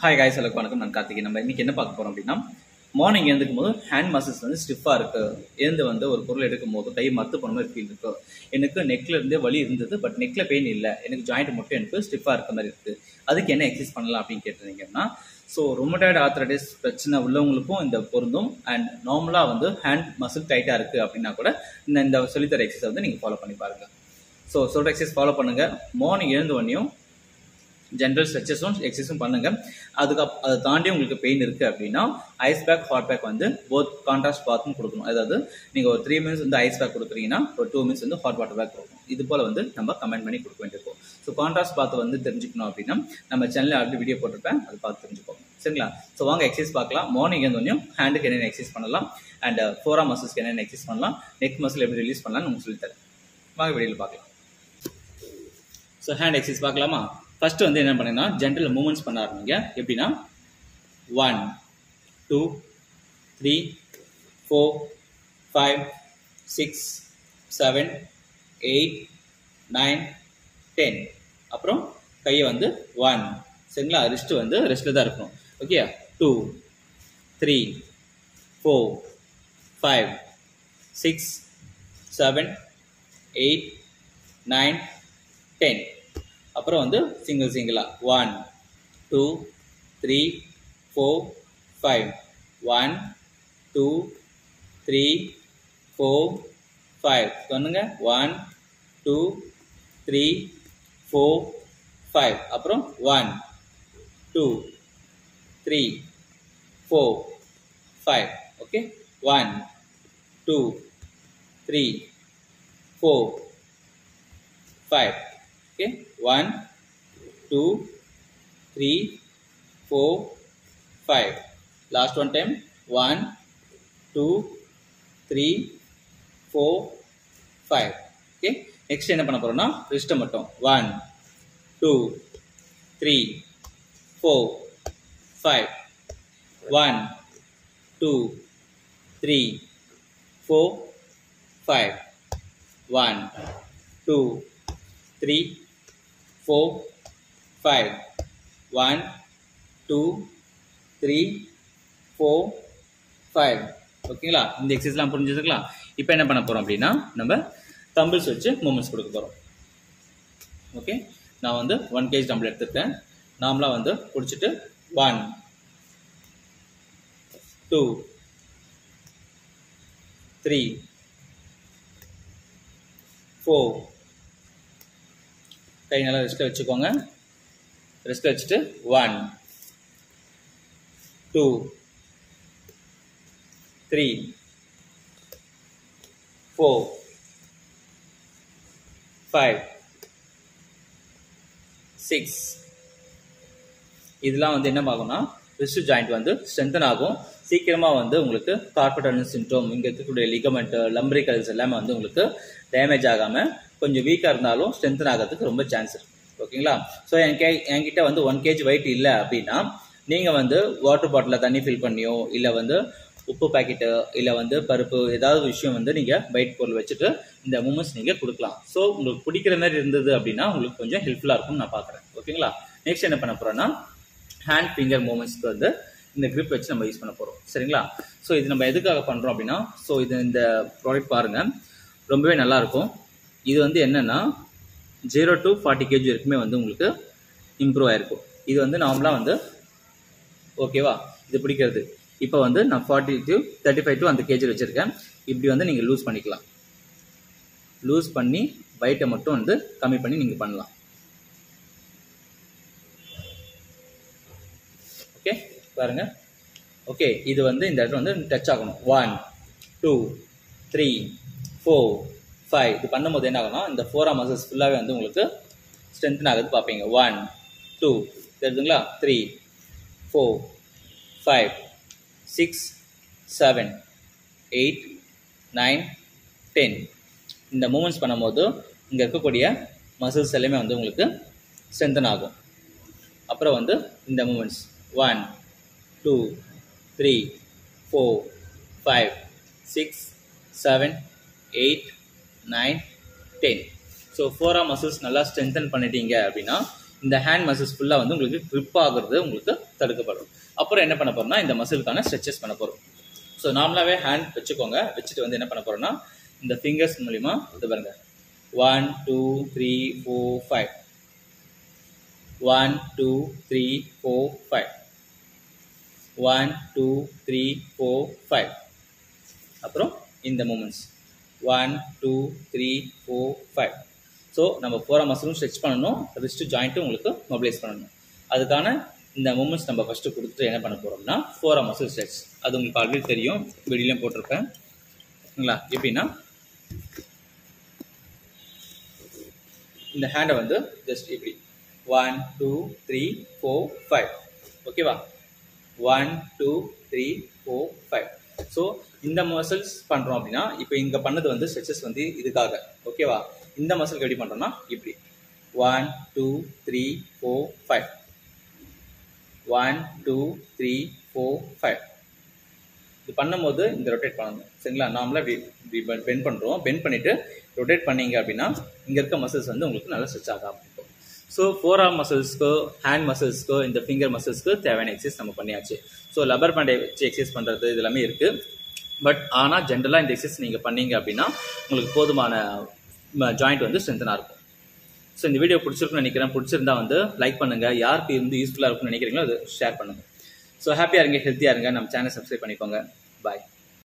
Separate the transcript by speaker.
Speaker 1: hi guys எல்லாருக்கும் வணக்கம் நான் கார்த்திகை நம்ம இன்னைக்கு என்ன பார்க்க போறோம் அப்படின்னா மார்னிங் எழுந்துக்கும் போது ஹேண்ட் மசில்ஸ் வந்து ஸ்டிஃபாக இருக்கு எழுந்து வந்து ஒரு பொருள் எடுக்கும் போது கை மத்து போன மாதிரி ஃபீல் இருக்கு எனக்கு நெக்ல இருந்தே வலி இருந்தது பட் நெக்ல பெயின் இல்லை எனக்கு ஜாயிண்ட் மட்டும் எனக்கு ஸ்டிஃபாக இருக்க மாதிரி இருக்கு அதுக்கு என்ன எக்ஸசைஸ் பண்ணலாம் அப்படின்னு கேட்டிருந்தீங்கன்னா ஸோ ரொமட்டாய்டு ஆர்த்ரைட்டிஸ் பிரச்சனை உள்ளவங்களுக்கும் இந்த பொருந்தும் அண்ட் நார்மலாக வந்து ஹேண்ட் மசில் டைட்டாக இருக்கு அப்படின்னா கூட இந்த இந்த சொல்லித்தர எக்ஸசைஸ் வந்து நீங்கள் ஃபாலோ பண்ணி பாருங்க ஸோ சொல்கிற எக்ஸசைஸ் ஃபாலோ பண்ணுங்க மார்னிங் எழுந்த உடனேயும் ஜென்ரல் ஸ்ட்ரெச்சஸும் எக்ஸசைஸும் பண்ணுங்க அதுக்கு அதை தாண்டி உங்களுக்கு பெயின் இருக்கு அப்படின்னா ஐஸ் பேக் ஹாட் பேக் வந்து போத் கான்ட்ராஸ்ட் பாத்தும் கொடுக்கணும் அதாவது நீங்க ஒரு த்ரீ மினிட்ஸ் வந்து ஐஸ் பேக் கொடுக்குறீங்கன்னா ஒரு டூ மினிட்ஸ் வந்து ஹாட் வாட்டர் பேக் கொடுக்கணும் இது போல வந்து நம்ம கமெண்ட் பண்ணி கொடுக்க வேண்டியிருக்கும் ஸோ கான்ட்ராஸ்ட் பாத்து வந்து தெரிஞ்சுக்கணும் அப்படின்னா நம்ம சேனலில் ஆல்ரெடி வீடியோ போட்டிருப்பேன் அது பார்த்து தெரிஞ்சுக்கோங்க சரிங்களா ஸோ வாங்க எக்ஸசைஸ் பார்க்கலாம் மார்னிங் இருந்தோடனையும் ஹேண்டுக்கு என்னென்ன எக்ஸசைஸ் பண்ணலாம் அண்ட் ஃபோரா மசில்ஸ்க்கு என்னென்ன எக்ஸசைஸ் பண்ணலாம் நெக் மசில் எப்படி ரிலீஸ் பண்ணலாம்னு உங்களுக்கு சொல்லித்தரேன் வாங்க வீடியோவில் பார்க்கலாம் ஸோ ஹேண்ட் எக்ஸசைஸ் பார்க்கலாமா ஃபர்ஸ்ட் வந்து என்ன பண்ணுங்கன்னா ஜென்ரல் மூமெண்ட்ஸ் பண்ண ஆரம்பிங்க எப்படின்னா one two three four five six seven eight nine ten அப்புறம் கையை வந்து ஒன் சரிங்களா ரிஸ்ட் வந்து ரெஸ்ட்டில் தான் இருக்கணும் okay two three four five six seven eight nine ten அப்புறம் வந்து சிங்கிள் சிங்கிளா one two three four five one two three four five சொன்னுங்க one two three four five அப்புறம் one two three four five okay one two three four five okay one two three four five last one time one two three four five okay next என்ன பண்ண போறோம்னா ரிஸ்ட்டை மட்டும் one two three four five one two three four five one two three four five one two three four five ஓகேங்களா இந்த எக்ஸசைஸ்லாம் புரிஞ்சுக்கலாம் இப்போ என்ன பண்ண போகிறோம் அப்படின்னா நம்ம தம்பிள்ஸ் வச்சு மூமெண்ட்ஸ் கொடுக்க போகிறோம் ஓகே நான் வந்து ஒன் கேஜ் டம்பிள் எடுத்துருக்கேன் நார்மலாக வந்து பிடிச்சிட்டு ஒன் டூ த்ரீ ஃபோர் கை நல்லா ரெஸ்ட்டில் வச்சுக்கோங்க ரெஸ்ட்டில் வச்சுட்டு one two three four five six இதெல்லாம் வந்து என்ன ஆகும்னா ரிஸ்ட் ஜாயிண்ட் வந்து ஸ்ட்ரென்தன் ஆகும் சீக்கிரமாக வந்து உங்களுக்கு கார்பரேட் சிம்டோம் இங்கே இருக்கக்கூடிய லிகமெண்ட் லம்பரிக்கல்ஸ் எல்லாமே வந்து உங்களுக்கு டேமேஜ் ஆகாமல் கொஞ்சம் வீக்காக இருந்தாலும் ஸ்ட்ரென்தன் ஆகிறதுக்கு ரொம்ப சான்ஸ் இருக்கு ஓகேங்களா ஸோ என் கே என்கிட்ட வந்து ஒன் கேஜி வெயிட் இல்லை அப்படின்னா நீங்கள் வந்து வாட்டர் பாட்டிலில் தண்ணி ஃபில் பண்ணியோ இல்லை வந்து உப்பு பாக்கெட்டு இல்லை வந்து பருப்பு ஏதாவது விஷயம் வந்து நீங்கள் வெயிட் பொருள் வச்சுட்டு இந்த மூமெண்ட்ஸ் நீங்கள் கொடுக்கலாம் ஸோ உங்களுக்கு பிடிக்கிற மாதிரி இருந்தது அப்படின்னா உங்களுக்கு கொஞ்சம் ஹெல்ப்ஃபுல்லாக இருக்கும்னு நான் பார்க்குறேன் ஓகேங்களா நெக்ஸ்ட் என்ன பண்ண போகிறோன்னா ஹேண்ட் ஃபிங்கர் மூமெண்ட்ஸ்க்கு வந்து இந்த grip வச்சு நம்ம யூஸ் பண்ண போகிறோம் சரிங்களா ஸோ இது நம்ம எதுக்காக பண்ணுறோம் அப்படின்னா ஸோ இது இந்த ப்ராடக்ட் பாருங்கள் ரொம்பவே நல்லாயிருக்கும் இது வந்து என்னென்னா ஜீரோ டு ஃபார்ட்டி கேஜி வரைக்குமே வந்து உங்களுக்கு இம்ப்ரூவ் ஆயிருக்கும் இது வந்து நார்மலாக வந்து ஓகேவா இது பிடிக்கிறது இப்போ வந்து நான் forty to thirty five to அந்த கேஜி வச்சுருக்கேன் இப்படி வந்து நீங்கள் லூஸ் பண்ணிக்கலாம் லூஸ் பண்ணி வெயிட்டை மட்டும் வந்து கம்மி பண்ணி நீங்கள் பண்ணலாம் ஓகே பாருங்க ஓகே இது வந்து இந்த இடத்துல வந்து டச் ஆகணும் one two three four five இது பண்ணும்போது என்ன ஆகும்னா இந்த ஃபோரா மசில்ஸ் ஃபுல்லாகவே வந்து உங்களுக்கு ஸ்ட்ரென்தன் ஆகுது பார்ப்பீங்க ஒன் டூ தெரியுதுங்களா three four five six seven eight nine ten இந்த மூமெண்ட்ஸ் பண்ணும்போது இங்கே இருக்கக்கூடிய மசில்ஸ் எல்லாமே வந்து உங்களுக்கு ஸ்ட்ரென்தன் ஆகும் அப்புறம் வந்து இந்த movements one two three four five six seven eight nine ten so forearm muscles நல்லா ஸ்ட்ரென்தன் பண்ணிட்டீங்க அப்படின்னா இந்த ஹேண்ட் மசில்ஸ் ஃபுல்லாக வந்து உங்களுக்கு grip ஆகுறது உங்களுக்கு தடுக்கப்படும் அப்புறம் என்ன பண்ண போறோம்னா இந்த மசிலுக்கான ஸ்ட்ரெச்சஸ் பண்ண போகிறோம் ஸோ நார்மலாகவே ஹேண்ட் வச்சுக்கோங்க வச்சுட்டு வந்து என்ன பண்ண போறோம்னா இந்த ஃபிங்கர்ஸ் மூலிமா இது பாருங்க one two three four five one two three four five one two three four five அப்புறம் இந்த movements one two three four five so நம்ம ஃபோரா மசிலும் ஸ்ட்ரெச் பண்ணணும் ரிஸ்ட் ஜாயிண்ட்டும் உங்களுக்கு மொபிலைஸ் பண்ணணும் அதுக்கான இந்த மூமெண்ட்ஸ் நம்ம ஃபஸ்ட்டு கொடுத்துட்டு என்ன பண்ண போகிறோம்னா ஃபோரா மசில் ஸ்ட்ரெச் அது உங்களுக்கு ஆல்ரெடி தெரியும் வெளியிலையும் போட்டிருப்பேன் சரிங்களா எப்படின்னா இந்த ஹேண்டை வந்து ஜஸ்ட் இப்படி one two three four five ஓகேவா one two three four five so இந்த மசில்ஸ் பண்ணுறோம் அப்படின்னா இப்போ இங்கே பண்ணது வந்து ஸ்ட்ரெச்சஸ் வந்து இதுக்காக ஓகேவா இந்த மசிலுக்கு எப்படி பண்ணுறோம்னா இப்படி one two three four five one two three four five இது பண்ணும்போது இந்த ரொட்டேட் பண்ணணும் சரிங்களா நார்மலாக இப்படி இப்படி பெண்ட் பண்ணுறோம் பெண்ட் பண்ணிவிட்டு ரொட்டேட் பண்ணீங்க அப்படின்னா இங்கே இருக்க மசில்ஸ் வந்து உங்களுக்கு நல்லா ஸ்ட்ரெச் ஆக ஆரம்பிக்கும் ஸோ ஃபோர் ஆர்ம் மசில்ஸ்க்கோ ஹேண்ட் மசில்ஸ்க்கோ இந்த ஃபிங்கர் மசில்ஸ்க்கு தேவையான எக்ஸசைஸ் நம்ம பண்ணியாச்சு ஸோ லப்பர் பேண்டை வச்சு எக்ஸசைஸ் பண்ணுறது இது எல்லாமே இருக்குது பட் ஆனால் ஜென்ரலாக இந்த எக்ஸசைஸ் நீங்கள் பண்ணீங்க அப்படின்னா உங்களுக்கு போதுமான ஜாயிண்ட் வந்து ஸ்ட்ரென்த்தனாக இருக்கும் ஸோ இந்த வீடியோ பிடிச்சிருக்குன்னு நினைக்கிறேன் பிடிச்சிருந்தா வந்து லைக் பண்ணுங்கள் யாருக்கு இருந்து யூஸ்ஃபுல்லாக இருக்கும்னு நினைக்கிறீங்களோ அது ஷேர் பண்ணுங்கள் ஸோ ஹாப்பியாக இருங்க ஹெல்த்தியாக இருங்க நம்ம சேனல் சப்ஸ்கிரைப் பண்ணிக்கோங்க பாய்